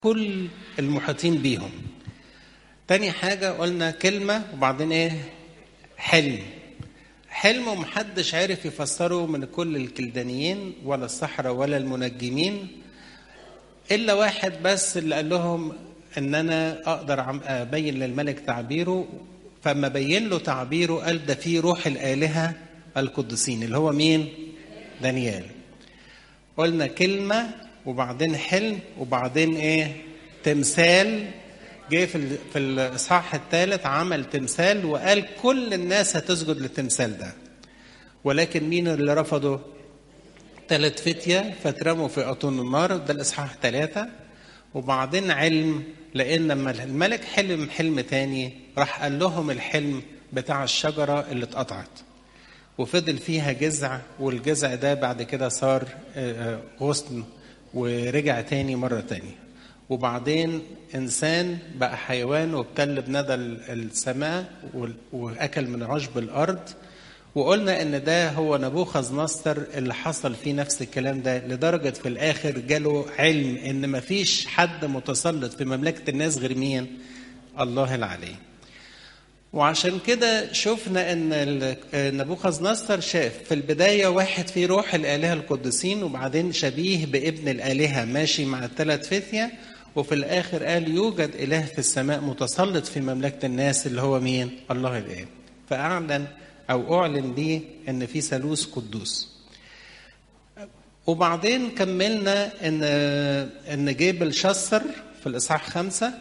كل المحيطين بيهم تاني حاجة قلنا كلمة وبعدين ايه حلم حلم ومحدش عارف يفسره من كل الكلدانيين ولا الصحراء ولا المنجمين إلا واحد بس اللي قال لهم إن أنا أقدر أبين للملك تعبيره فما بين له تعبيره قال ده فيه روح الآلهة القدسين اللي هو مين؟ دانيال قلنا كلمة وبعدين حلم وبعدين إيه؟ تمثال جه في في الاصحاح الثالث عمل تمثال وقال كل الناس هتسجد للتمثال ده ولكن مين اللي رفضوا ثلاث فتية فاترموا في أطون النار ده الإصحاح ثلاثة وبعدين علم لأن لما الملك حلم حلم تاني راح قال لهم الحلم بتاع الشجرة اللي اتقطعت وفضل فيها جذع والجذع ده بعد كده صار غصن ورجع تاني مرة تانية وبعدين انسان بقى حيوان وابتل بندى السماء واكل من عشب الارض وقلنا ان ده هو نبوخذ نصر اللي حصل فيه نفس الكلام ده لدرجه في الاخر جاله علم ان مفيش حد متسلط في مملكه الناس غير مين؟ الله العلي. وعشان كده شفنا ان نبوخذ نصر شاف في البدايه واحد فيه روح الالهه القدسين وبعدين شبيه بابن الالهه ماشي مع الثلاث فتيه وفي الاخر قال يوجد اله في السماء متسلط في مملكه الناس اللي هو مين؟ الله الاب. فاعلن او اعلن ليه ان في ثالوث قدوس. وبعدين كملنا ان ان جيبل شسر في الاصحاح خمسه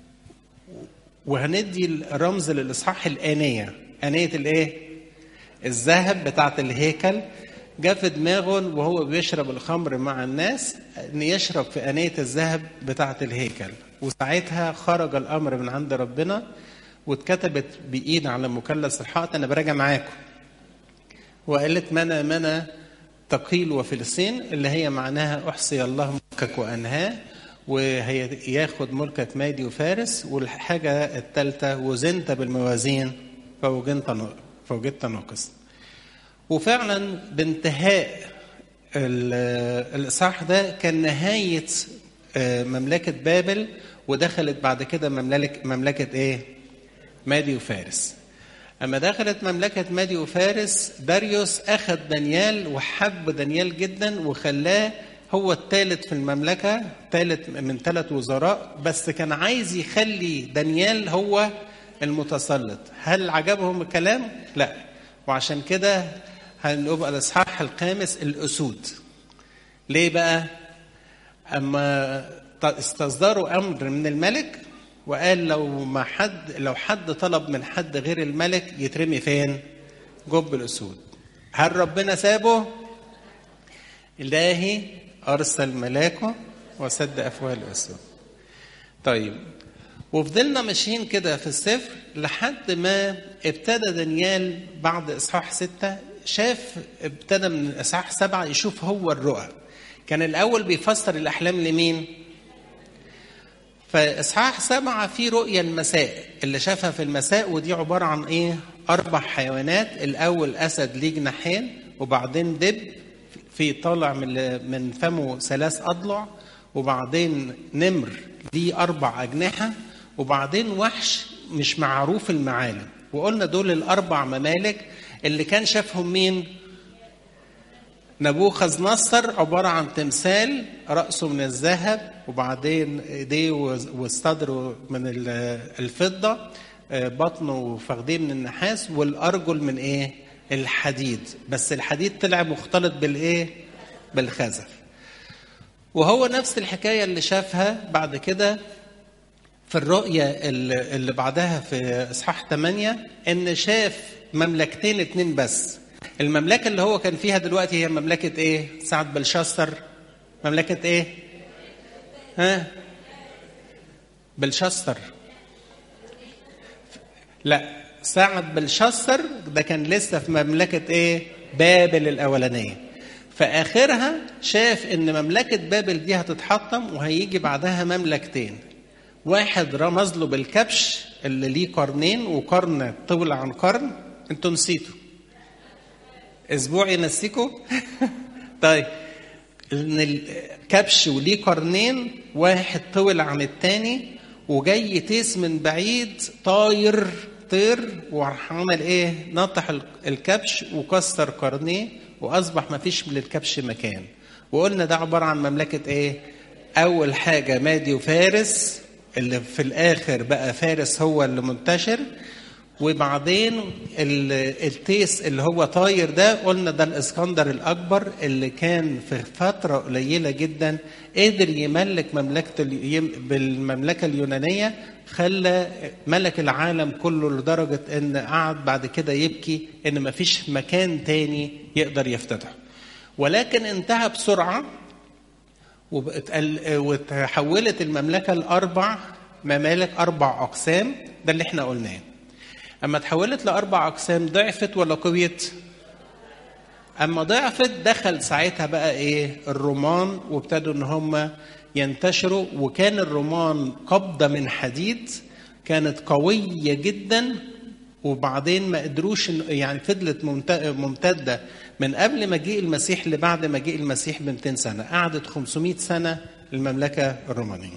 وهندي الرمز للاصحاح الانيه، انيه الايه؟ الذهب بتاعت الهيكل جاء في دماغه وهو بيشرب الخمر مع الناس ان يشرب في انيه الذهب بتاعه الهيكل وساعتها خرج الامر من عند ربنا واتكتبت بايد على مثلث الحائط انا براجع معاكم وقالت منى منى تقيل وفلسطين اللي هي معناها احصي الله ملكك وانهاه وهياخد ملكك مادي وفارس والحاجه الثالثه وزنت بالموازين فوجدت فوجدت ناقص وفعلا بانتهاء الاصحاح ده كان نهايه مملكه بابل ودخلت بعد كده مملكه مملكه ايه؟ مادي وفارس. اما دخلت مملكه مادي وفارس داريوس اخذ دانيال وحب دانيال جدا وخلاه هو الثالث في المملكه ثالث من ثلاث وزراء بس كان عايز يخلي دانيال هو المتسلط هل عجبهم الكلام لا وعشان كده هنبقى الاصحاح الخامس الاسود ليه بقى اما استصدروا امر من الملك وقال لو ما حد لو حد طلب من حد غير الملك يترمي فين جب الاسود هل ربنا سابه الهي ارسل ملاكه وسد افواه الاسود طيب وفضلنا ماشيين كده في السفر لحد ما ابتدى دانيال بعد اصحاح ستة شاف ابتدى من اصحاح سبعة يشوف هو الرؤى كان الاول بيفسر الاحلام لمين فاصحاح سبعة في رؤيا المساء اللي شافها في المساء ودي عبارة عن ايه اربع حيوانات الاول اسد ليه جناحين وبعدين دب في طالع من من فمه ثلاث اضلع وبعدين نمر ليه اربع اجنحه وبعدين وحش مش معروف المعالم وقلنا دول الاربع ممالك اللي كان شافهم مين نبوخذ نصر عبارة عن تمثال رأسه من الذهب وبعدين ايديه وصدره من الفضة بطنه وفخديه من النحاس والأرجل من ايه الحديد بس الحديد طلع مختلط بالايه بالخزف وهو نفس الحكاية اللي شافها بعد كده في الرؤية اللي بعدها في إصحاح 8 إن شاف مملكتين اتنين بس المملكة اللي هو كان فيها دلوقتي هي مملكة إيه؟ سعد بلشسر مملكة إيه؟ ها؟ بلشسر لا سعد بلشسر ده كان لسه في مملكة إيه؟ بابل الأولانية في آخرها شاف إن مملكة بابل دي هتتحطم وهيجي بعدها مملكتين واحد رمز له بالكبش اللي ليه قرنين وقرن طول عن قرن انتوا نسيتوا اسبوع ينسيكوا طيب ان الكبش وليه قرنين واحد طول عن التاني وجاي تيس من بعيد طاير طير وراح عمل ايه نطح الكبش وكسر قرنيه واصبح ما فيش للكبش مكان وقلنا ده عباره عن مملكه ايه اول حاجه مادي وفارس اللي في الاخر بقى فارس هو اللي منتشر وبعدين التيس اللي هو طاير ده قلنا ده الاسكندر الاكبر اللي كان في فتره قليله جدا قدر يملك مملكه بالمملكه اليونانيه خلى ملك العالم كله لدرجه ان قعد بعد كده يبكي ان ما فيش مكان تاني يقدر يفتتحه ولكن انتهى بسرعه وتحولت المملكه لاربع ممالك اربع اقسام ده اللي احنا قلناه اما تحولت لاربع اقسام ضعفت ولا قويت اما ضعفت دخل ساعتها بقى ايه الرومان وابتدوا ان هم ينتشروا وكان الرومان قبضه من حديد كانت قويه جدا وبعدين ما قدروش يعني فضلت ممتده من قبل مجيء المسيح لبعد مجيء المسيح ب 200 سنه قعدت 500 سنه المملكه الرومانيه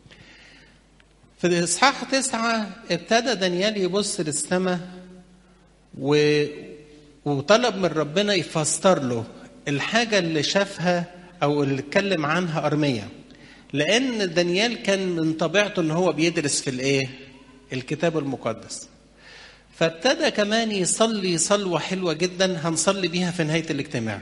في إصحاح تسعة ابتدى دانيال يبص للسماء و... وطلب من ربنا يفسر له الحاجة اللي شافها أو اللي اتكلم عنها أرمية لأن دانيال كان من طبيعته إن هو بيدرس في الإيه؟ الكتاب المقدس فابتدى كمان يصلي صلوة حلوة جدا هنصلي بيها في نهاية الاجتماع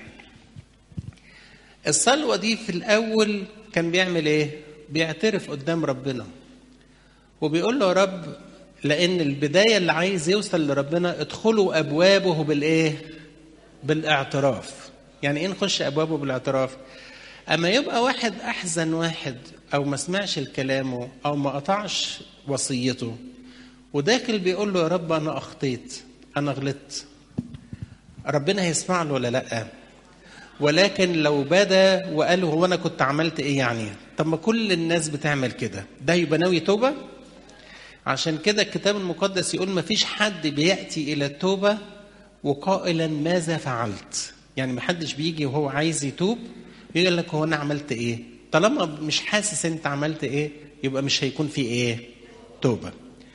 الصلوة دي في الأول كان بيعمل إيه؟ بيعترف قدام ربنا وبيقول له يا رب لان البدايه اللي عايز يوصل لربنا ادخلوا ابوابه بالايه بالاعتراف يعني ايه نخش ابوابه بالاعتراف اما يبقى واحد احزن واحد او ما سمعش كلامه او ما قطعش وصيته وداخل بيقول له يا رب انا اخطيت انا غلطت ربنا هيسمع له ولا لا ولكن لو بدا وقال هو انا كنت عملت ايه يعني طب ما كل الناس بتعمل كده ده يبقى ناوي توبه عشان كده الكتاب المقدس يقول ما فيش حد بياتي الى التوبه وقائلا ماذا فعلت يعني ما حدش بيجي وهو عايز يتوب يقول لك هو انا عملت ايه طالما مش حاسس انت عملت ايه يبقى مش هيكون في ايه توبه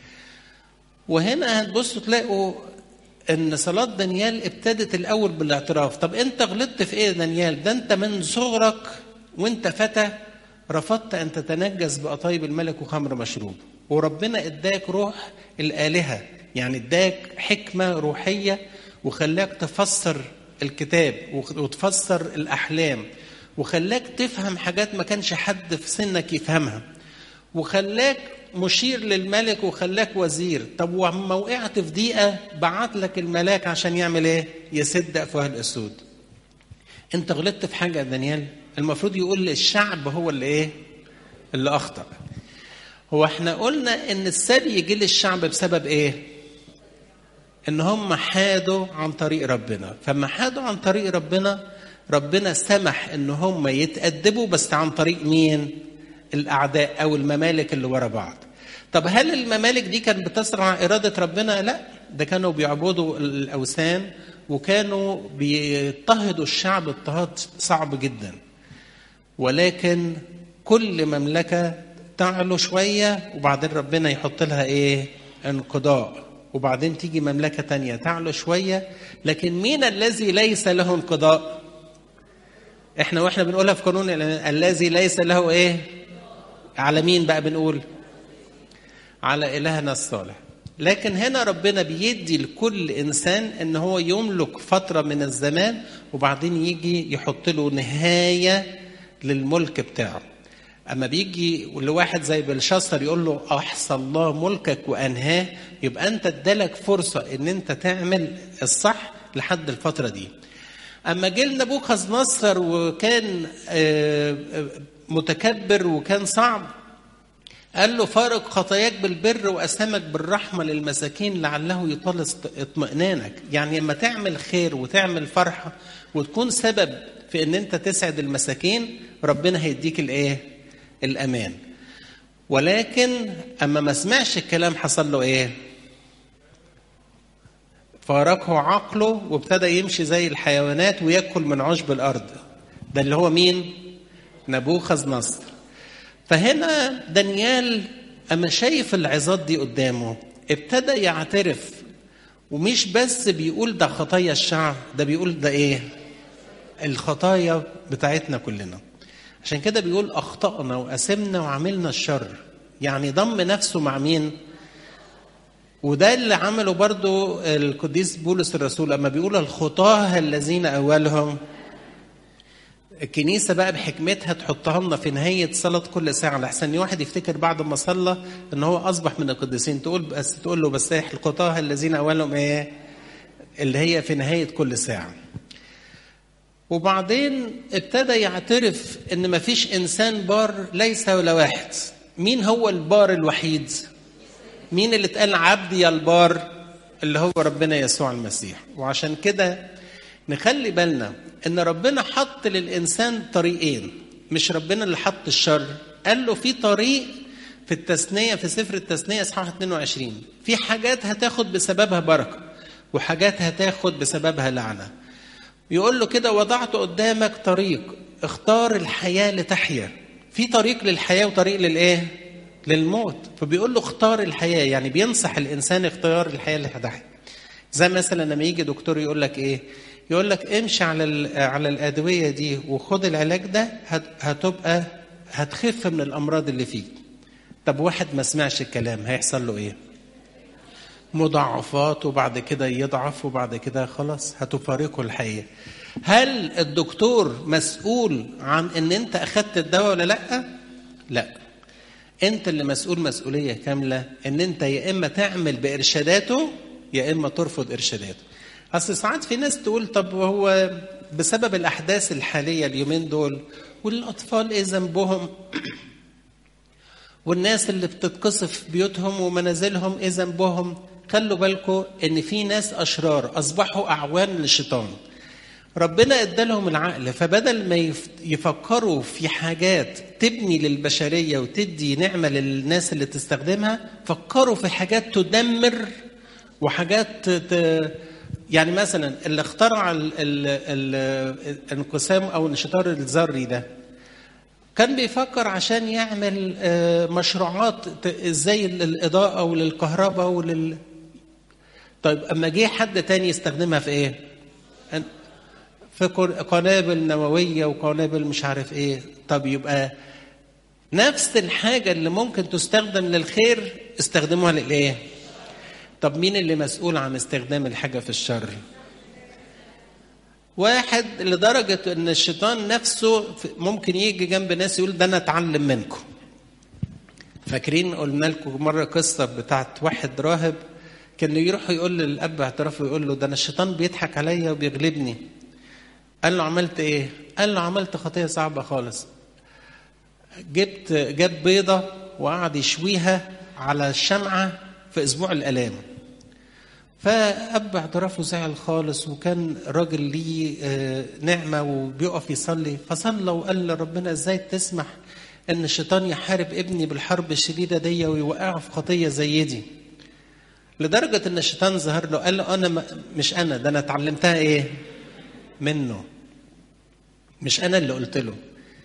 وهنا هتبصوا تلاقوا ان صلاه دانيال ابتدت الاول بالاعتراف طب انت غلطت في ايه يا دانيال ده انت من صغرك وانت فتى رفضت ان تتنجس بقطايب الملك وخمر مشروب وربنا اداك روح الالهه يعني اداك حكمه روحيه وخلاك تفسر الكتاب وتفسر الاحلام وخلاك تفهم حاجات ما كانش حد في سنك يفهمها وخلاك مشير للملك وخلاك وزير طب وما وقعت في ضيقه بعت لك الملاك عشان يعمل ايه يسد افواه الاسود انت غلطت في حاجه يا دانيال المفروض يقول الشعب هو اللي ايه اللي اخطا هو احنا قلنا ان السبي يجي للشعب بسبب ايه ان هم حادوا عن طريق ربنا فما حادوا عن طريق ربنا ربنا سمح ان هم يتأدبوا بس عن طريق مين الاعداء او الممالك اللي ورا بعض طب هل الممالك دي كانت بتسرع اراده ربنا لا ده كانوا بيعبدوا الاوثان وكانوا بيضطهدوا الشعب اضطهاد صعب جدا ولكن كل مملكه تعلو شويه وبعدين ربنا يحط لها ايه انقضاء وبعدين تيجي مملكه تانية تعلو شويه لكن مين الذي ليس له انقضاء احنا واحنا بنقولها في قانون الذي ليس له ايه على مين بقى بنقول على إلهنا الصالح لكن هنا ربنا بيدي لكل إنسان إن هو يملك فترة من الزمان وبعدين يجي يحط له نهاية للملك بتاعه أما بيجي لواحد زي بلشاصر يقول له أحصى الله ملكك وأنهاه يبقى أنت ادالك فرصة إن أنت تعمل الصح لحد الفترة دي أما جه نبوخذ نصر وكان متكبر وكان صعب قال له فارق خطاياك بالبر واسهمك بالرحمه للمساكين لعله يطال اطمئنانك يعني لما تعمل خير وتعمل فرحه وتكون سبب في ان انت تسعد المساكين ربنا هيديك الايه الامان ولكن اما ما سمعش الكلام حصل له ايه فارقه عقله وابتدى يمشي زي الحيوانات وياكل من عشب الارض ده اللي هو مين نبوخذ نصر فهنا دانيال اما شايف العظات دي قدامه ابتدى يعترف ومش بس بيقول ده خطايا الشعب ده بيقول ده ايه الخطايا بتاعتنا كلنا عشان كده بيقول اخطانا واثمنا وعملنا الشر يعني ضم نفسه مع مين وده اللي عمله برضو القديس بولس الرسول لما بيقول الخطاه الذين اولهم الكنيسة بقى بحكمتها تحطها لنا في نهاية صلاة كل ساعة لحسن واحد يفتكر بعد ما صلى ان هو اصبح من القديسين تقول بس تقول له بس الخطاه الذين اولهم ايه اللي هي في نهاية كل ساعة وبعدين ابتدى يعترف ان مفيش انسان بار ليس ولا واحد مين هو البار الوحيد مين اللي اتقال عبدي البار اللي هو ربنا يسوع المسيح وعشان كده نخلي بالنا ان ربنا حط للانسان طريقين مش ربنا اللي حط الشر قال له في طريق في التثنيه في سفر التثنيه اصحاح 22 في حاجات هتاخد بسببها بركه وحاجات هتاخد بسببها لعنه يقول له كده وضعت قدامك طريق اختار الحياه لتحيا في طريق للحياه وطريق للايه للموت فبيقول له اختار الحياه يعني بينصح الانسان اختيار الحياه لتحيا زي مثلا لما يجي دكتور يقول لك ايه يقول لك امشي على على الادويه دي وخد العلاج ده هتبقى هتخف من الامراض اللي فيك طب واحد ما سمعش الكلام هيحصل له ايه مضاعفات وبعد كده يضعف وبعد كده خلاص هتفارقه الحياه هل الدكتور مسؤول عن ان انت اخدت الدواء ولا لا لا انت اللي مسؤول مسؤوليه كامله ان انت يا اما تعمل بارشاداته يا اما ترفض ارشاداته اصل ساعات في ناس تقول طب هو بسبب الاحداث الحاليه اليومين دول والاطفال ايه ذنبهم والناس اللي بتتقصف في بيوتهم ومنازلهم ايه ذنبهم خلوا بالكم ان في ناس اشرار اصبحوا اعوان للشيطان ربنا ادالهم العقل فبدل ما يفكروا في حاجات تبني للبشريه وتدي نعمه للناس اللي تستخدمها فكروا في حاجات تدمر وحاجات ت... يعني مثلا اللي اخترع الانقسام او الانشطار الذري ده كان بيفكر عشان يعمل مشروعات ازاي الاضاءه وللكهرباء ولل طيب اما جه حد تاني يستخدمها في ايه في قنابل نوويه وقنابل مش عارف ايه طب يبقى نفس الحاجه اللي ممكن تستخدم للخير استخدموها للايه طب مين اللي مسؤول عن استخدام الحاجة في الشر واحد لدرجة ان الشيطان نفسه ممكن يجي جنب ناس يقول ده انا اتعلم منكم فاكرين قلنا لكم مرة قصة بتاعت واحد راهب كان يروح يقول للاب اعترافه يقول له ده انا الشيطان بيضحك عليا وبيغلبني قال له عملت ايه قال له عملت خطية صعبة خالص جبت جاب بيضة وقعد يشويها على الشمعة في اسبوع الالام فاب اعترافه زعل خالص وكان راجل ليه نعمه وبيقف يصلي فصلى وقال لربنا ازاي تسمح ان الشيطان يحارب ابني بالحرب الشديده دي ويوقعه في خطيه زي دي لدرجه ان الشيطان ظهر له قال له انا مش انا ده انا اتعلمتها ايه منه مش انا اللي قلت له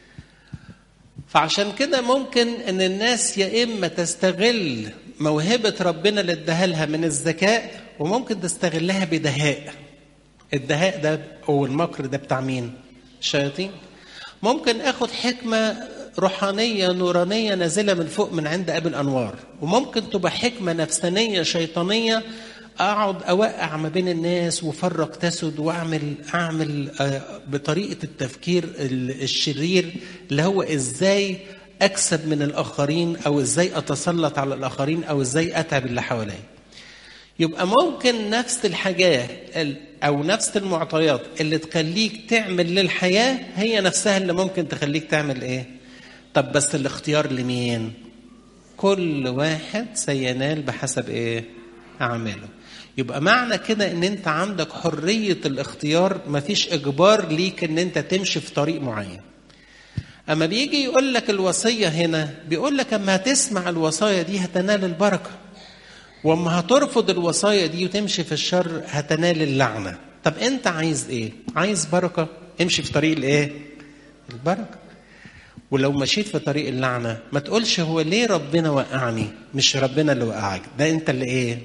فعشان كده ممكن ان الناس يا اما تستغل موهبة ربنا اللي اداها لها من الذكاء وممكن تستغلها بدهاء الدهاء ده او المكر ده بتاع مين الشياطين ممكن اخد حكمة روحانية نورانية نازلة من فوق من عند أبي الأنوار وممكن تبقى حكمة نفسانية شيطانية أقعد أوقع ما بين الناس وفرق تسد وأعمل أعمل بطريقة التفكير الشرير اللي هو إزاي أكسب من الآخرين أو إزاي أتسلط على الآخرين أو إزاي أتعب اللي حواليا يبقى ممكن نفس الحاجات او نفس المعطيات اللي تخليك تعمل للحياه هي نفسها اللي ممكن تخليك تعمل ايه طب بس الاختيار لمين كل واحد سينال بحسب ايه اعماله يبقى معنى كده ان انت عندك حريه الاختيار مفيش اجبار ليك ان انت تمشي في طريق معين اما بيجي يقول لك الوصيه هنا بيقول لك اما هتسمع الوصايا دي هتنال البركه واما هترفض الوصايا دي وتمشي في الشر هتنال اللعنه طب انت عايز ايه عايز بركه امشي في طريق الايه البركه ولو مشيت في طريق اللعنة ما تقولش هو ليه ربنا وقعني مش ربنا اللي وقعك ده انت اللي ايه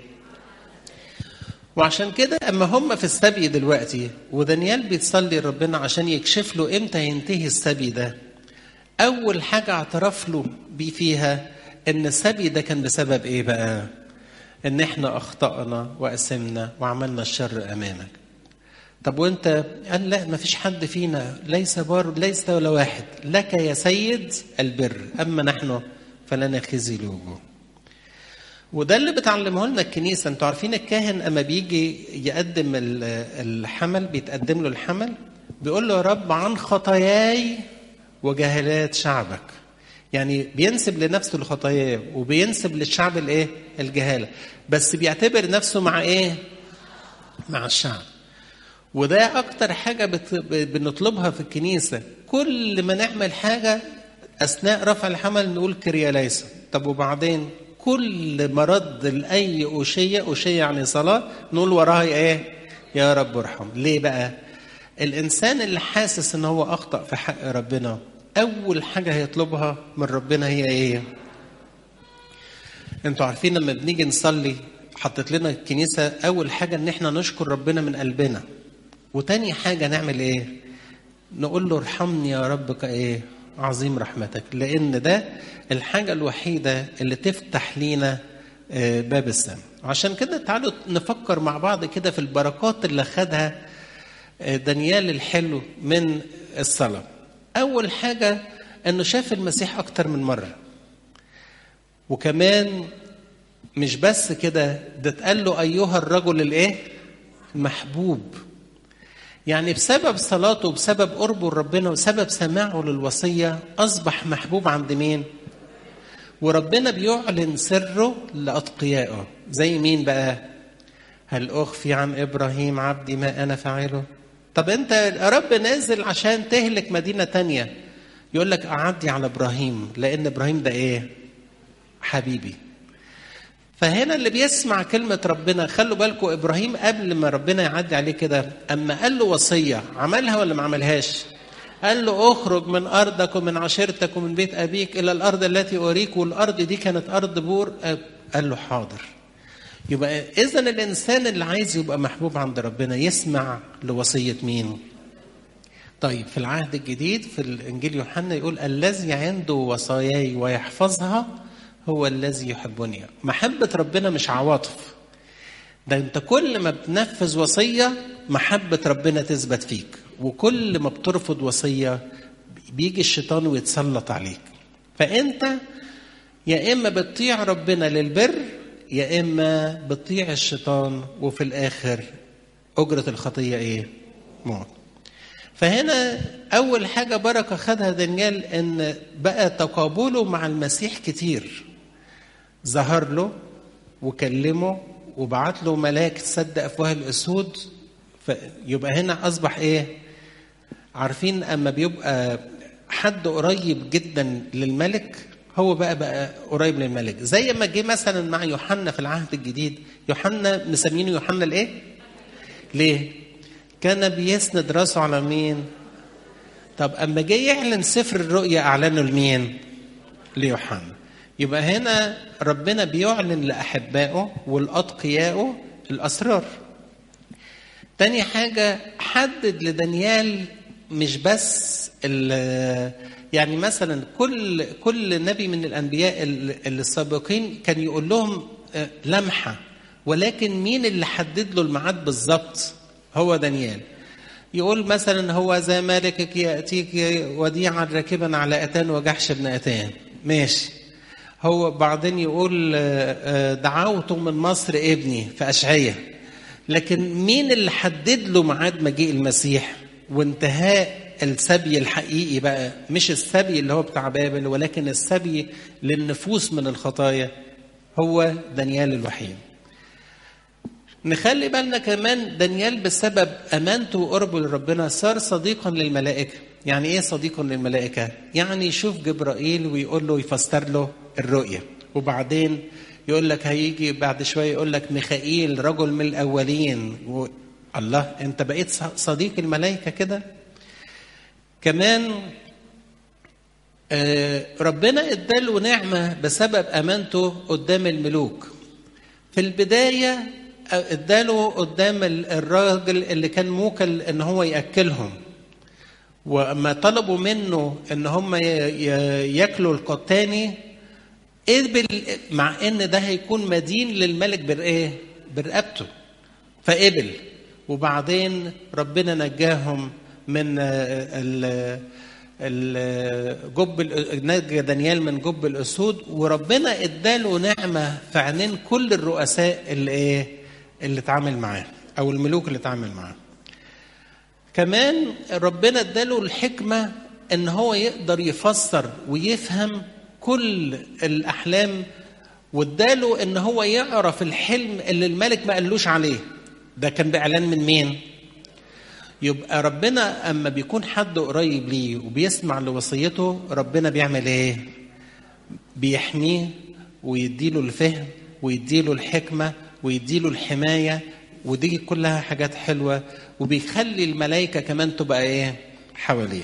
وعشان كده اما هم في السبي دلوقتي ودانيال بيتصلي ربنا عشان يكشف له امتى ينتهي السبي ده اول حاجه اعترف له بيه فيها ان السبي ده كان بسبب ايه بقى ان احنا اخطانا واسمنا وعملنا الشر امامك طب وانت قال لا ما فيش حد فينا ليس بار ليس ولا واحد لك يا سيد البر اما نحن فلنا خزي الوجوه وده اللي بتعلمه لنا الكنيسه انتوا عارفين الكاهن اما بيجي يقدم الحمل بيتقدم له الحمل بيقول له يا رب عن خطاياي وجهالات شعبك يعني بينسب لنفسه الخطايا وبينسب للشعب الايه الجهاله بس بيعتبر نفسه مع ايه مع الشعب وده اكتر حاجه بت... بنطلبها في الكنيسه كل ما نعمل حاجه اثناء رفع الحمل نقول كريا ليس طب وبعدين كل ما رد لاي اوشيه اوشيه يعني صلاه نقول وراها ايه يا رب ارحم ليه بقى الانسان اللي حاسس ان هو اخطا في حق ربنا اول حاجه هيطلبها من ربنا هي ايه انتوا عارفين لما بنيجي نصلي حطت لنا الكنيسه اول حاجه ان احنا نشكر ربنا من قلبنا وتاني حاجه نعمل ايه نقول له ارحمني يا رب كايه عظيم رحمتك لان ده الحاجه الوحيده اللي تفتح لينا باب السماء عشان كده تعالوا نفكر مع بعض كده في البركات اللي خدها دانيال الحلو من الصلاه اول حاجه انه شاف المسيح اكتر من مره وكمان مش بس كده ده اتقال له ايها الرجل الايه المحبوب يعني بسبب صلاته وبسبب قربه لربنا وسبب سماعه للوصيه اصبح محبوب عند مين وربنا بيعلن سره لاتقيائه زي مين بقى هل اخفي عن ابراهيم عبدي ما انا فاعله طب انت يا رب نازل عشان تهلك مدينه تانية يقول لك اعدي على ابراهيم لان ابراهيم ده ايه حبيبي فهنا اللي بيسمع كلمة ربنا خلوا بالكم إبراهيم قبل ما ربنا يعدي عليه كده أما قال له وصية عملها ولا ما عملهاش قال له اخرج من أرضك ومن عشيرتك ومن بيت أبيك إلى الأرض التي أريك والأرض دي كانت أرض بور قال له حاضر يبقى إذا الإنسان اللي عايز يبقى محبوب عند ربنا يسمع لوصية مين؟ طيب في العهد الجديد في الإنجيل يوحنا يقول الذي عنده وصاياي ويحفظها هو الذي يحبني محبة ربنا مش عواطف ده انت كل ما بتنفذ وصية محبة ربنا تثبت فيك وكل ما بترفض وصية بيجي الشيطان ويتسلط عليك فانت يا اما بتطيع ربنا للبر يا اما بتطيع الشيطان وفي الاخر اجرة الخطية ايه موت فهنا اول حاجة بركة خدها دانيال ان بقى تقابله مع المسيح كتير ظهر له وكلمه وبعت له ملاك تسد افواه الاسود فيبقى هنا اصبح ايه عارفين اما بيبقى حد قريب جدا للملك هو بقى بقى قريب للملك زي ما جه مثلا مع يوحنا في العهد الجديد يوحنا مسمينه يوحنا الايه ليه كان بيسند راسه على مين طب اما جه يعلن سفر الرؤيا اعلنه لمين ليوحنا يبقى هنا ربنا بيعلن لأحبائه والأتقيائه الأسرار تاني حاجة حدد لدانيال مش بس يعني مثلا كل كل نبي من الأنبياء السابقين كان يقول لهم لمحة ولكن مين اللي حدد له الميعاد بالظبط هو دانيال يقول مثلا هو ذا مالكك يأتيك وديعا راكبا على أتان وجحش بن أتان ماشي هو بعدين يقول دعوت من مصر ابني في أشعية لكن مين اللي حدد له ميعاد مجيء المسيح وانتهاء السبي الحقيقي بقى مش السبي اللي هو بتاع بابل ولكن السبي للنفوس من الخطايا هو دانيال الوحيد نخلي بالنا كمان دانيال بسبب امانته وقربه لربنا صار صديقا للملائكه يعني ايه صديق للملائكه يعني يشوف جبرائيل ويقول له يفسر له الرؤيه وبعدين يقول لك هيجي بعد شويه يقول لك ميخائيل رجل من الاولين و... الله انت بقيت صديق الملائكه كده كمان آه، ربنا اداله نعمة بسبب أمانته قدام الملوك في البداية آه، اداله قدام ال- الراجل اللي كان موكل ان هو يأكلهم وما طلبوا منه ان هم ي- ي- ياكلوا القطاني قبل مع ان ده هيكون مدين للملك بالايه؟ برقبته فقبل وبعدين ربنا نجاهم من آه، ال ال- جب ال- نجى دانيال من جب الاسود وربنا اداله نعمه في عينين كل الرؤساء اللي ايه اللي اتعامل معاه او الملوك اللي اتعامل معاه كمان ربنا اداله الحكمه ان هو يقدر يفسر ويفهم كل الاحلام واداله ان هو يعرف الحلم اللي الملك ما قالوش عليه ده كان باعلان من مين يبقى ربنا اما بيكون حد قريب ليه وبيسمع لوصيته ربنا بيعمل ايه بيحميه ويديله الفهم ويديله الحكمه ويديله الحمايه ودي كلها حاجات حلوه وبيخلي الملائكه كمان تبقى ايه حواليه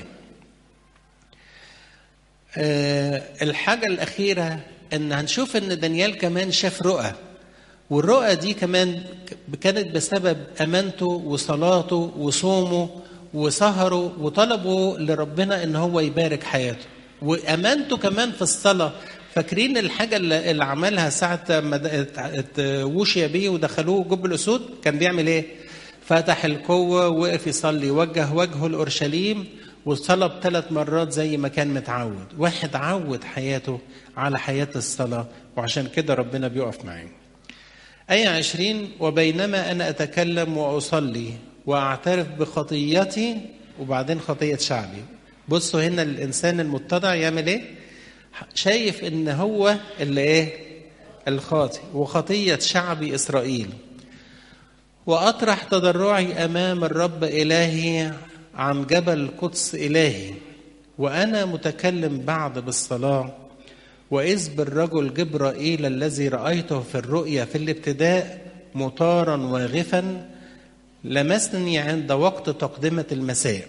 آه الحاجه الاخيره ان هنشوف ان دانيال كمان شاف رؤى والرؤى دي كمان كانت بسبب امانته وصلاته وصومه وسهره وطلبه لربنا ان هو يبارك حياته وامانته كمان في الصلاه فاكرين الحاجه اللي اللي عملها ساعه ما د- ات- ات- وشي بيه ودخلوه جب الاسود كان بيعمل ايه؟ فتح القوه وقف يصلي وجه وجهه لاورشليم وصلى ثلاث مرات زي ما كان متعود واحد عود حياته على حياه الصلاه وعشان كده ربنا بيقف معاه آية عشرين وبينما أنا أتكلم وأصلي وأعترف بخطيتي وبعدين خطية شعبي بصوا هنا الإنسان المتضع يعمل إيه شايف إن هو اللي إيه الخاطئ وخطية شعبي إسرائيل وأطرح تضرعي أمام الرب إلهي عن جبل القدس إلهي وأنا متكلم بعد بالصلاة وإذ بالرجل جبرائيل الذي رأيته في الرؤيا في الابتداء مطارا واغفا لمسني عند وقت تقدمة المساء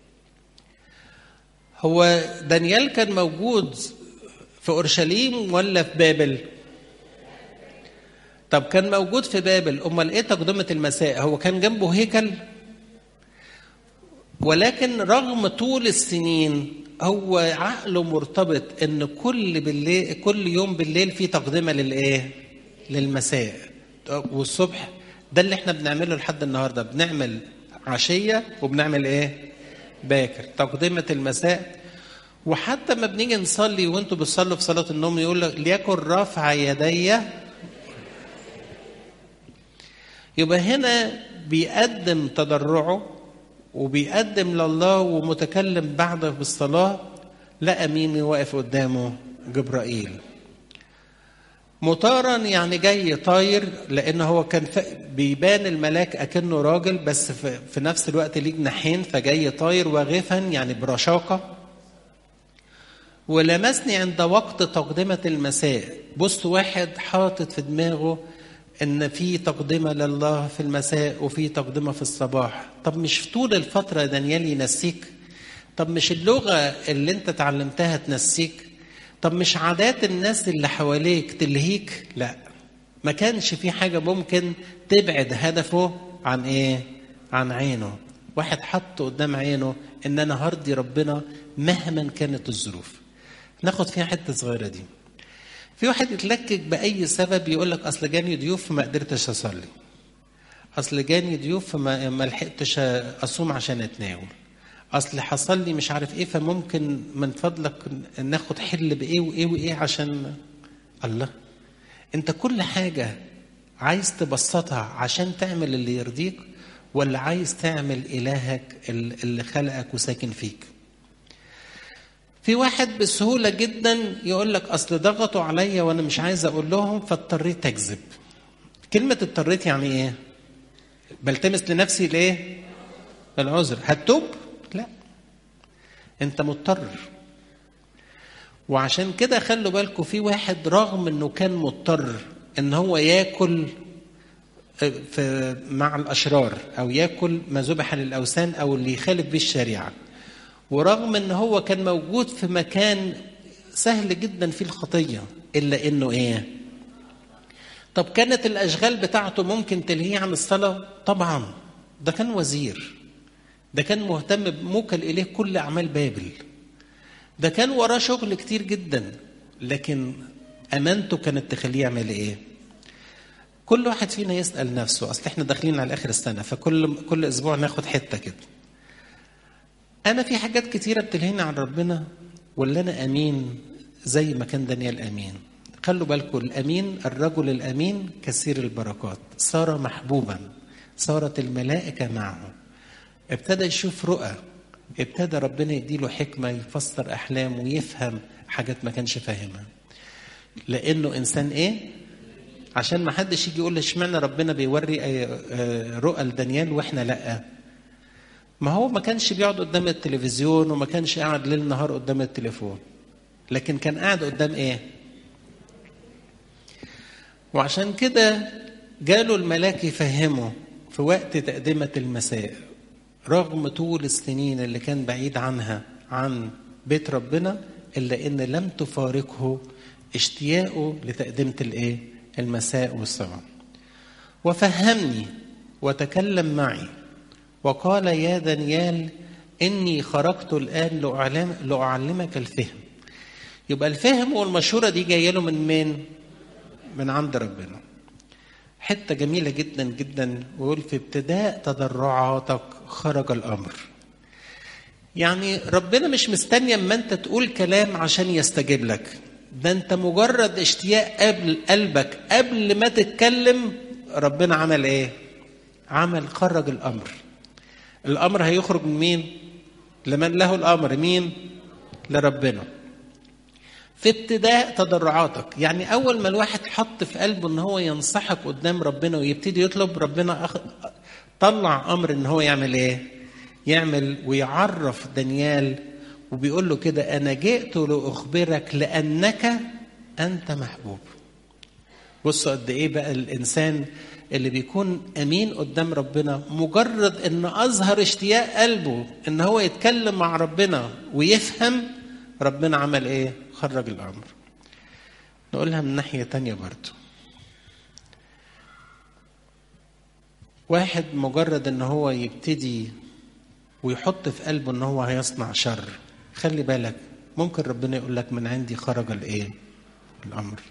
هو دانيال كان موجود في أورشليم ولا في بابل طب كان موجود في بابل أمال إيه تقدمة المساء هو كان جنبه هيكل ولكن رغم طول السنين هو عقله مرتبط ان كل بالليل كل يوم بالليل في تقدمه للايه؟ للمساء والصبح ده اللي احنا بنعمله لحد النهارده بنعمل عشيه وبنعمل ايه؟ باكر تقدمه المساء وحتى ما بنيجي نصلي وانتوا بتصلوا في صلاه النوم يقول لك ليكن رفع يدي يبقى هنا بيقدم تضرعه وبيقدم لله ومتكلم بعده بالصلاة لقى مين واقف قدامه جبرائيل مطارا يعني جاي طاير لان هو كان بيبان الملاك اكنه راجل بس في نفس الوقت ليه جناحين فجاي طاير واغفا يعني برشاقه ولمسني عند وقت تقدمة المساء بص واحد حاطط في دماغه ان في تقدمه لله في المساء وفي تقدمه في الصباح طب مش في طول الفتره دانيال ينسيك طب مش اللغه اللي انت اتعلمتها تنسيك طب مش عادات الناس اللي حواليك تلهيك لا ما كانش في حاجه ممكن تبعد هدفه عن ايه عن عينه واحد حط قدام عينه ان انا هرضي ربنا مهما كانت الظروف ناخد فيها حته صغيره دي في واحد يتلكك باي سبب يقول لك اصل جاني ضيوف فما قدرتش اصلي اصل جاني ضيوف فما ما لحقتش اصوم عشان اتناول اصل حصل لي مش عارف ايه فممكن من فضلك ناخد حل بايه وايه وايه عشان الله انت كل حاجه عايز تبسطها عشان تعمل اللي يرضيك ولا عايز تعمل الهك اللي خلقك وساكن فيك في واحد بسهولة جدا يقول لك أصل ضغطوا عليا وأنا مش عايز أقول لهم فاضطريت أكذب. كلمة اضطريت يعني إيه؟ بلتمس لنفسي الإيه؟ العذر، هتوب؟ لا. أنت مضطر. وعشان كده خلوا بالكم في واحد رغم إنه كان مضطر إن هو ياكل في مع الأشرار أو ياكل ما ذبح للأوثان أو اللي يخالف بيه الشريعة. ورغم ان هو كان موجود في مكان سهل جدا فيه الخطيه الا انه ايه طب كانت الاشغال بتاعته ممكن تلهيه عن الصلاه طبعا ده كان وزير ده كان مهتم موكل اليه كل اعمال بابل ده كان وراه شغل كتير جدا لكن امانته كانت تخليه يعمل ايه كل واحد فينا يسال نفسه اصل احنا داخلين على اخر السنه فكل كل اسبوع ناخد حته كده انا في حاجات كتيره بتلهيني عن ربنا ولا انا امين زي ما كان دانيال امين خلوا بالكم الامين الرجل الامين كثير البركات صار محبوبا صارت الملائكه معه ابتدى يشوف رؤى ابتدى ربنا يديله حكمه يفسر احلام ويفهم حاجات ما كانش فاهمها لانه انسان ايه عشان ما حدش يجي يقول اشمعنى ربنا بيوري رؤى لدانيال واحنا لا ما هو ما كانش بيقعد قدام التلفزيون وما كانش قاعد ليل نهار قدام التليفون لكن كان قاعد قدام ايه وعشان كده جاله الملاك يفهمه في وقت تقدمة المساء رغم طول السنين اللي كان بعيد عنها عن بيت ربنا إلا إن لم تفارقه اشتياقه لتقدمة الإيه؟ المساء والصباح. وفهمني وتكلم معي وقال يا دانيال إني خرجت الآن لأعلم لأعلمك الفهم. يبقى الفهم والمشورة دي جاية له من مين؟ من عند ربنا. حته جميله جدا جدا ويقول في ابتداء تضرعاتك خرج الامر يعني ربنا مش مستني اما انت تقول كلام عشان يستجيب لك ده انت مجرد اشتياق قبل قلبك قبل ما تتكلم ربنا عمل ايه عمل خرج الامر الامر هيخرج من مين لمن له الامر مين لربنا في ابتداء تضرعاتك يعني اول ما الواحد حط في قلبه ان هو ينصحك قدام ربنا ويبتدي يطلب ربنا أخ... طلع امر ان هو يعمل ايه يعمل ويعرف دانيال وبيقول له كده انا جئت لاخبرك لانك انت محبوب بصوا قد ايه بقى الانسان اللي بيكون امين قدام ربنا مجرد ان اظهر اشتياق قلبه ان هو يتكلم مع ربنا ويفهم ربنا عمل ايه خرج الامر نقولها من ناحيه تانية برضو واحد مجرد ان هو يبتدي ويحط في قلبه ان هو هيصنع شر خلي بالك ممكن ربنا يقول لك من عندي خرج الايه الامر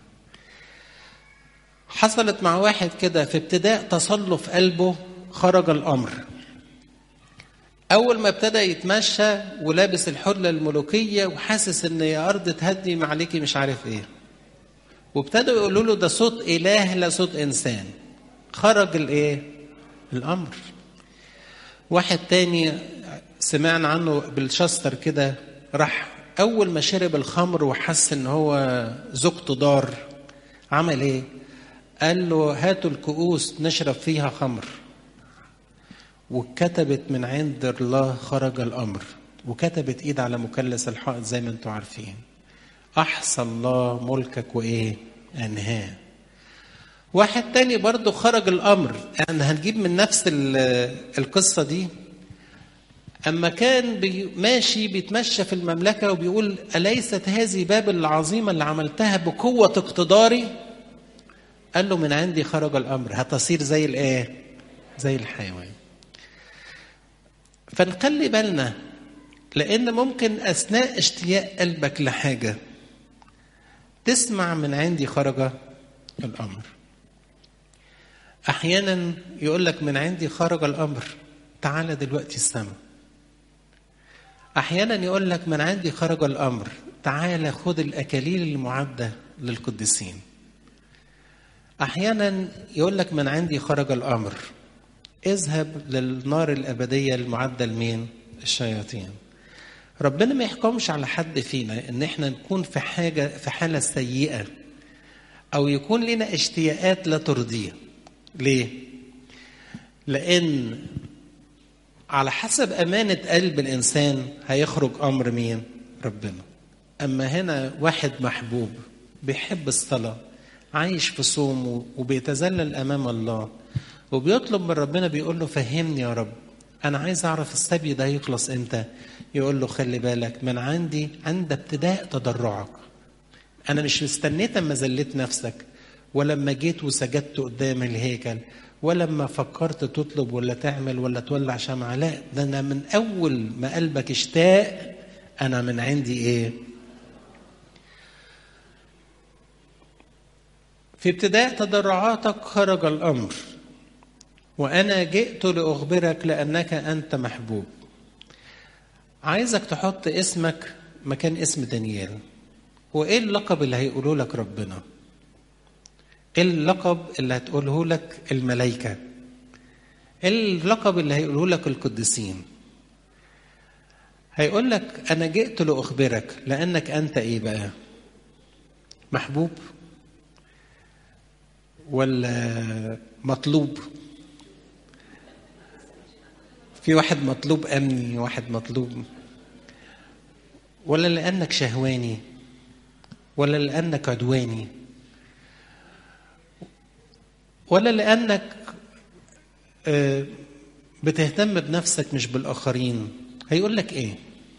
حصلت مع واحد كده في ابتداء تصلف قلبه خرج الامر اول ما ابتدى يتمشى ولابس الحله الملوكيه وحاسس ان يا ارض تهدي عليكي مش عارف ايه وابتدوا يقولوا له ده صوت اله لا صوت انسان خرج الايه الامر واحد تاني سمعنا عنه بالشستر كده راح اول ما شرب الخمر وحس ان هو زوجته دار عمل ايه قال له هاتوا الكؤوس نشرب فيها خمر وكتبت من عند الله خرج الامر وكتبت ايد على مثلث الحائط زي ما انتم عارفين احصى الله ملكك وايه انهاه واحد تاني برضه خرج الامر يعني هنجيب من نفس القصه دي اما كان بي ماشي بيتمشى في المملكه وبيقول اليست هذه بابل العظيمه اللي عملتها بقوه اقتداري قال له من عندي خرج الامر هتصير زي الايه زي الحيوان فنخلي بالنا لان ممكن اثناء اشتياق قلبك لحاجه تسمع من عندي خرج الامر احيانا يقول لك من عندي خرج الامر تعالى دلوقتي السماء احيانا يقول لك من عندي خرج الامر تعالى خد الاكاليل المعده للقديسين احيانا يقول لك من عندي خرج الامر اذهب للنار الابديه المعده لمين الشياطين ربنا ما يحكمش على حد فينا ان احنا نكون في حاجه في حاله سيئه او يكون لنا اشتياقات لا ترضيه ليه لان على حسب امانه قلب الانسان هيخرج امر مين ربنا اما هنا واحد محبوب بيحب الصلاه عايش في صوم وبيتذلل امام الله وبيطلب من ربنا بيقول له فهمني يا رب انا عايز اعرف السبي ده يخلص امتى يقول له خلي بالك من عندي عند ابتداء تضرعك انا مش استنيت اما ذليت نفسك ولما جيت وسجدت قدام الهيكل ولما فكرت تطلب ولا تعمل ولا تولع شمعة لا ده انا من اول ما قلبك اشتاق انا من عندي ايه في ابتداء تضرعاتك خرج الامر وانا جئت لاخبرك لانك انت محبوب عايزك تحط اسمك مكان اسم دانيال وايه اللقب اللي هيقولوا لك ربنا ايه اللقب اللي هتقوله لك الملائكه ايه اللقب اللي هيقوله لك القديسين هيقول لك انا جئت لاخبرك لانك انت ايه بقى محبوب ولا مطلوب في واحد مطلوب امني واحد مطلوب ولا لانك شهواني ولا لانك عدواني ولا لانك بتهتم بنفسك مش بالاخرين هيقول لك ايه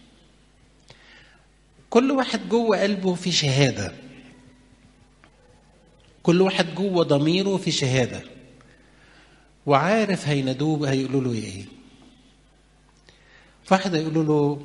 كل واحد جوه قلبه في شهاده كل واحد جوه ضميره في شهاده وعارف هينادوه هيقولوا له ايه فواحد هيقولوا له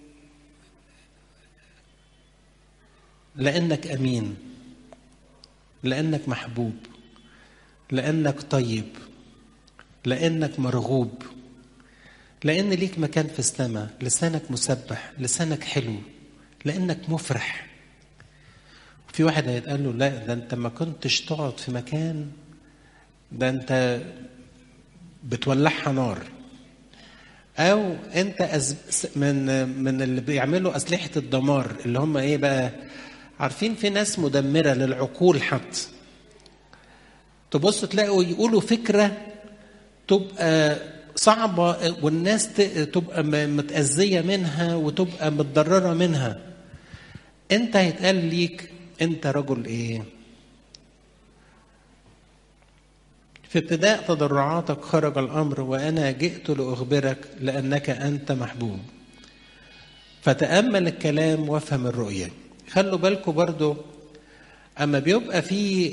لانك امين لانك محبوب لانك طيب لانك مرغوب لان ليك مكان في السماء لسانك مسبح لسانك حلو لانك مفرح في واحد هيتقال له لا ده انت ما كنتش تقعد في مكان ده انت بتولعها نار او انت أز... من من اللي بيعملوا اسلحه الدمار اللي هم ايه بقى عارفين في ناس مدمره للعقول حتى تبص تلاقوا يقولوا فكره تبقى صعبه والناس تبقى متاذيه منها وتبقى متضرره منها انت هيتقال ليك انت رجل ايه في ابتداء تضرعاتك خرج الامر وانا جئت لاخبرك لانك انت محبوب فتامل الكلام وافهم الرؤيه خلوا بالكم برضو اما بيبقى في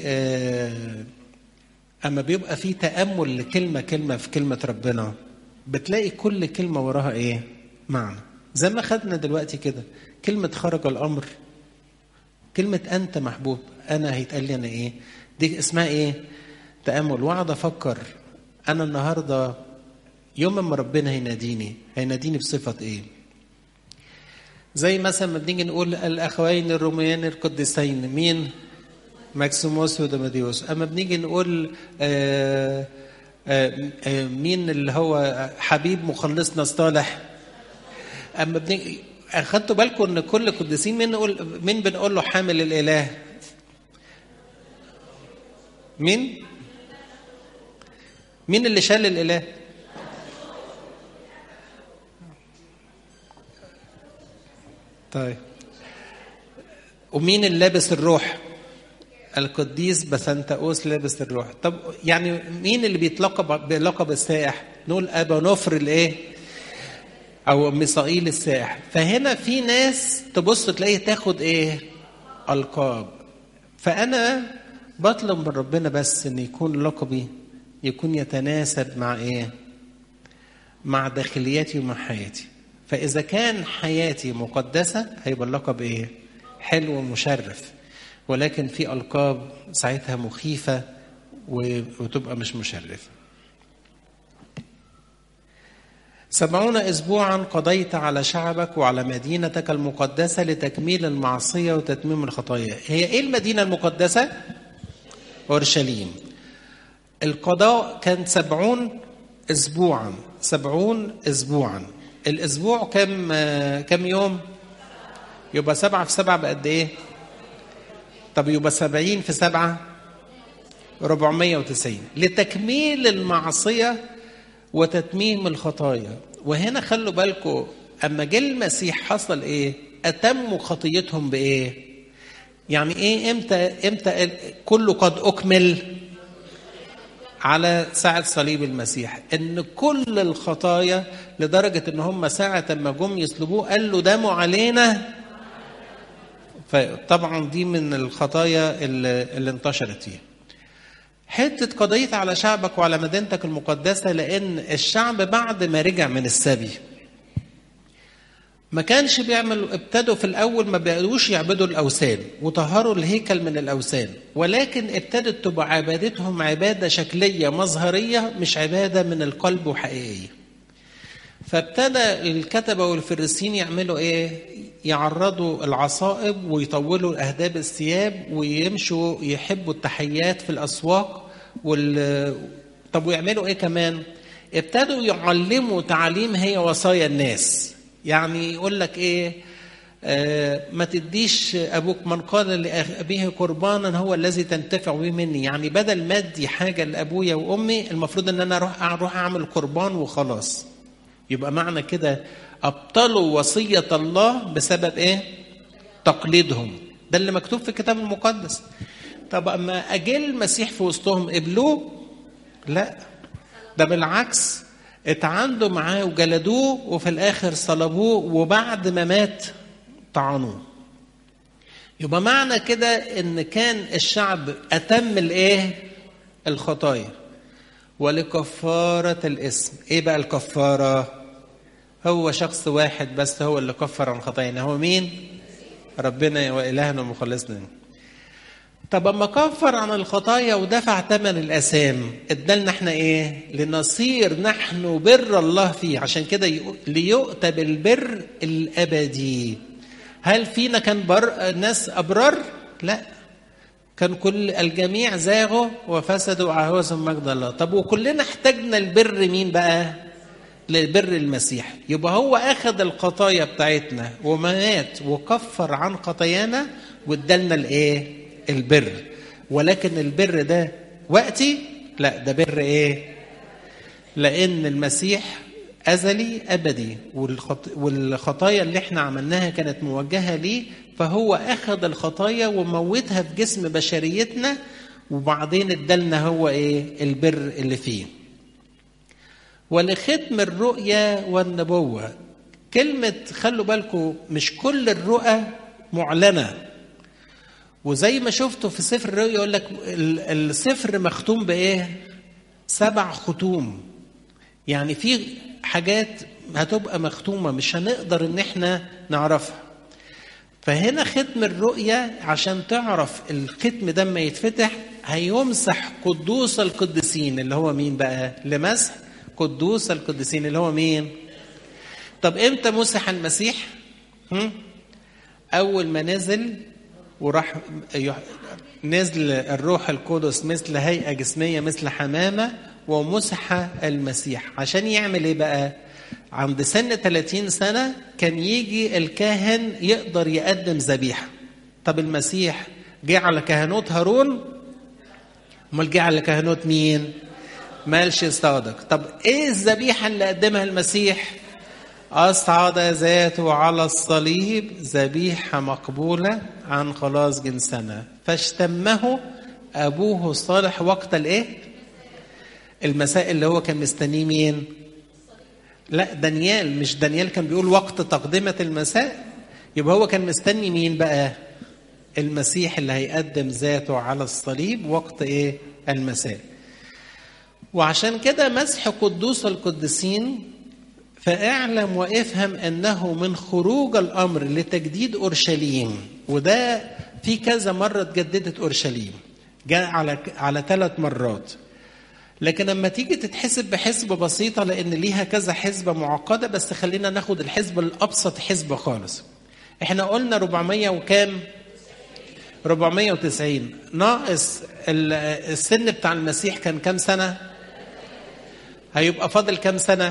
اما بيبقى في تامل لكلمه كلمه في كلمه ربنا بتلاقي كل كلمه وراها ايه معنى زي ما خدنا دلوقتي كده كلمه خرج الامر كلمه انت محبوب انا هيتقال لي انا ايه دي اسمها ايه تامل واقعد افكر انا النهارده يوم ما ربنا هيناديني هيناديني بصفه ايه زي مثلا ما بنيجي نقول الاخوين الروميان القديسين مين ماكسيموس ودماديوس اما بنيجي نقول آآ آآ مين اللي هو حبيب مخلصنا الصالح اما بنيجي اخدتوا بالكم ان كل قديسين مين نقول مين بنقول له حامل الاله مين مين اللي شال الاله طيب ومين اللي لابس الروح القديس بسنتاوس لابس الروح طب يعني مين اللي بيتلقب بلقب السائح نقول ابا نفر الايه او ميسائيل السائح فهنا في ناس تبص تلاقيه تاخد ايه القاب فانا بطلب من ربنا بس ان يكون لقبي يكون يتناسب مع ايه مع داخلياتي ومع حياتي فاذا كان حياتي مقدسه هيبقى اللقب ايه حلو ومشرف ولكن في القاب ساعتها مخيفه وتبقى مش مشرفه سبعون اسبوعا قضيت على شعبك وعلى مدينتك المقدسه لتكميل المعصيه وتتميم الخطايا هي ايه المدينه المقدسه اورشليم القضاء كان سبعون اسبوعا سبعون اسبوعا الاسبوع كم كم يوم يبقى سبعة في سبعة بقد ايه طب يبقى سبعين في سبعة ربعمية وتسعين لتكميل المعصية وتتميم الخطايا وهنا خلوا بالكم اما جه المسيح حصل ايه اتموا خطيتهم بايه يعني ايه امتى امتى كله قد اكمل على ساعة صليب المسيح ان كل الخطايا لدرجة ان هم ساعة ما جم يصلبوه قال له دموا علينا فطبعا دي من الخطايا اللي, اللي انتشرت فيها حتة قضية على شعبك وعلى مدينتك المقدسة لأن الشعب بعد ما رجع من السبي ما كانش بيعمل ابتدوا في الأول ما بقوش يعبدوا الأوثان وطهروا الهيكل من الأوثان ولكن ابتدت تبقى عبادتهم عبادة شكلية مظهرية مش عبادة من القلب وحقيقية فابتدى الكتبة والفريسين يعملوا ايه يعرضوا العصائب ويطولوا اهداب الثياب ويمشوا يحبوا التحيات في الاسواق وال طب ويعملوا ايه كمان ابتدوا يعلموا تعليم هي وصايا الناس يعني يقول لك ايه آه ما تديش ابوك من قال لابيه قربانا هو الذي تنتفع به مني يعني بدل ما ادي حاجه لابويا وامي المفروض ان انا اروح اروح اعمل قربان وخلاص يبقى معنى كده ابطلوا وصيه الله بسبب ايه تقليدهم ده اللي مكتوب في الكتاب المقدس طب اما اجي المسيح في وسطهم قبلوه لا ده بالعكس اتعاندوا معاه وجلدوه وفي الاخر صلبوه وبعد ما مات طعنوه يبقى معنى كده ان كان الشعب اتم الايه الخطايا ولكفارة الاسم ايه بقى الكفارة هو شخص واحد بس هو اللي كفر عن خطايانا هو مين ربنا وإلهنا ومخلصنا طب اما كفر عن الخطايا ودفع ثمن الاثام ادالنا احنا ايه لنصير نحن بر الله فيه عشان كده ليؤتى بالبر الابدي هل فينا كان بر ناس ابرار لا كان كل الجميع زاغوا وفسدوا وعوزهم مجد الله طب وكلنا احتاجنا البر مين بقى لبر المسيح يبقى هو اخذ الخطايا بتاعتنا ومات وكفر عن خطايانا وادالنا الايه البر ولكن البر ده وقتي لا ده بر ايه لان المسيح ازلي ابدي والخطايا اللي احنا عملناها كانت موجهه ليه فهو اخذ الخطايا وموتها في جسم بشريتنا وبعدين ادالنا هو ايه البر اللي فيه ولختم الرؤيا والنبوه كلمه خلوا بالكم مش كل الرؤى معلنه وزي ما شفتوا في سفر الرؤيا يقول لك السفر مختوم بايه سبع ختوم يعني في حاجات هتبقى مختومه مش هنقدر ان احنا نعرفها فهنا ختم الرؤيا عشان تعرف الختم ده لما يتفتح هيمسح قدوس القديسين اللي هو مين بقى لمسح قدوس القديسين اللي هو مين طب امتى مسح المسيح هم؟ اول ما نزل وراح نزل الروح القدس مثل هيئه جسميه مثل حمامه ومسح المسيح عشان يعمل ايه بقى عند سن 30 سنة كان يجي الكاهن يقدر يقدم ذبيحة طب المسيح جه على كهنوت هارون امال جه على كهنوت مين مالش صادق طب ايه الذبيحة اللي قدمها المسيح أصعد ذاته على الصليب ذبيحة مقبولة عن خلاص جنسنا فاشتمه أبوه الصالح وقت الإيه؟ المساء اللي هو كان مستنيه مين؟ لا دانيال مش دانيال كان بيقول وقت تقدمة المساء يبقى هو كان مستني مين بقى المسيح اللي هيقدم ذاته على الصليب وقت ايه المساء وعشان كده مسح قدوس القديسين فاعلم وافهم انه من خروج الامر لتجديد اورشليم وده في كذا مره اتجددت اورشليم جاء على على ثلاث مرات لكن لما تيجي تتحسب بحسبة بسيطة لأن ليها كذا حسبة معقدة بس خلينا ناخد الحسبة الأبسط حسبة خالص احنا قلنا 400 وكام 490 ناقص السن بتاع المسيح كان كام سنة هيبقى فاضل كام سنة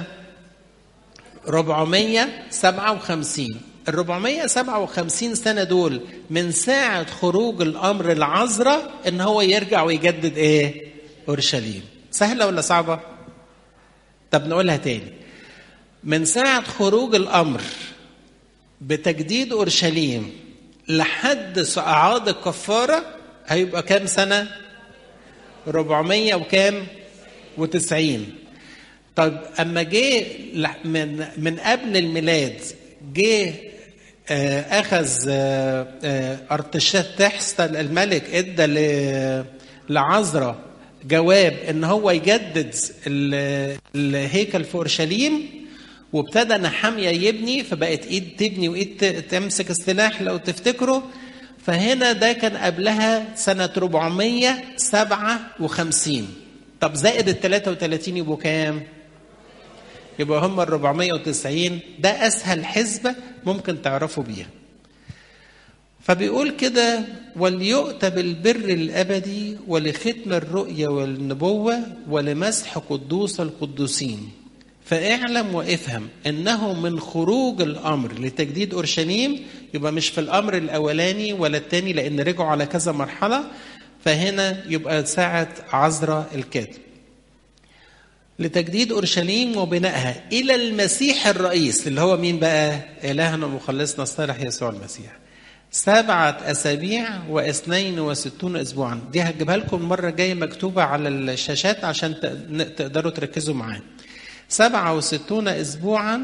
457 ال 457 سنة دول من ساعة خروج الأمر العذراء إن هو يرجع ويجدد إيه؟ أورشليم سهلة ولا صعبة؟ طب نقولها تاني من ساعة خروج الأمر بتجديد أورشليم لحد صعاد الكفارة هيبقى كام سنة؟ 400 وكام؟ وتسعين طب اما جه من من قبل الميلاد جه اخذ ارتشتحس الملك ادى لعزرا جواب ان هو يجدد الهيكل في اورشليم وابتدى نحاميه يبني فبقت ايد تبني وايد تمسك السلاح لو تفتكروا فهنا ده كان قبلها سنه 457 طب زائد ال 33 يبقوا كام؟ يبقى هم ال 490 ده اسهل حسبه ممكن تعرفوا بيها. فبيقول كده وليؤتى بالبر الابدي ولختم الرؤيا والنبوه ولمسح قدوس القدوسين. فاعلم وافهم انه من خروج الامر لتجديد اورشليم يبقى مش في الامر الاولاني ولا الثاني لان رجعوا على كذا مرحله فهنا يبقى ساعه عذراء الكاتب. لتجديد اورشليم وبنائها الى المسيح الرئيس اللي هو مين بقى؟ الهنا ومخلصنا الصالح يسوع المسيح. سبعة أسابيع واثنين وستون أسبوعا دي هجيبها لكم المرة الجاية مكتوبة على الشاشات عشان تقدروا تركزوا معايا سبعة وستون أسبوعا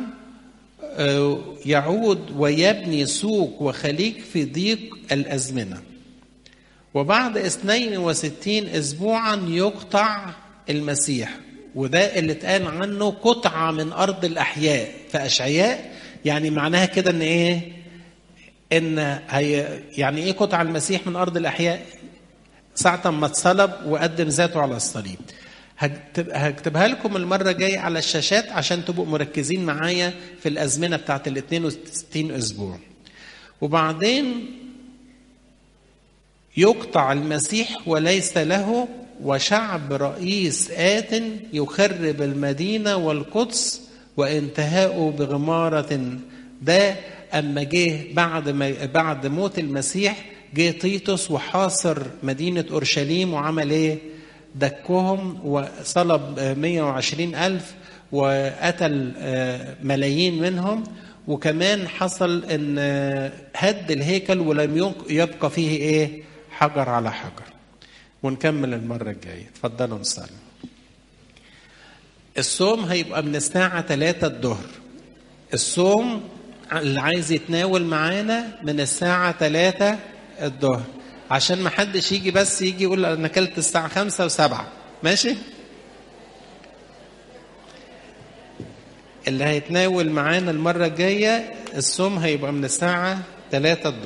يعود ويبني سوق وخليج في ضيق الأزمنة وبعد اثنين وستين أسبوعا يقطع المسيح وده اللي اتقال عنه قطعة من أرض الأحياء في أشعياء يعني معناها كده إن إيه؟ إن هي يعني إيه قطع المسيح من أرض الأحياء؟ ساعة ما اتصلب وقدم ذاته على الصليب. هكتبها لكم المرة الجاية على الشاشات عشان تبقوا مركزين معايا في الأزمنة بتاعت ال 62 أسبوع. وبعدين يقطع المسيح وليس له وشعب رئيس آت يخرب المدينة والقدس وانتهاؤه بغمارة ده أما جه بعد ما بعد موت المسيح جه تيتوس وحاصر مدينة أورشليم وعمل إيه؟ دكهم وصلب 120 ألف وقتل ملايين منهم وكمان حصل ان هد الهيكل ولم يبقى فيه ايه حجر على حجر ونكمل المرة الجاية اتفضلوا نصلي الصوم هيبقى من الساعة 3 الظهر الصوم اللي عايز يتناول معانا من الساعة 3 الظهر عشان ما حدش يجي بس يجي يقول انا اكلت الساعة 5 و7 ماشي؟ اللي هيتناول معانا المرة الجاية الصوم هيبقى من الساعة 3 الظهر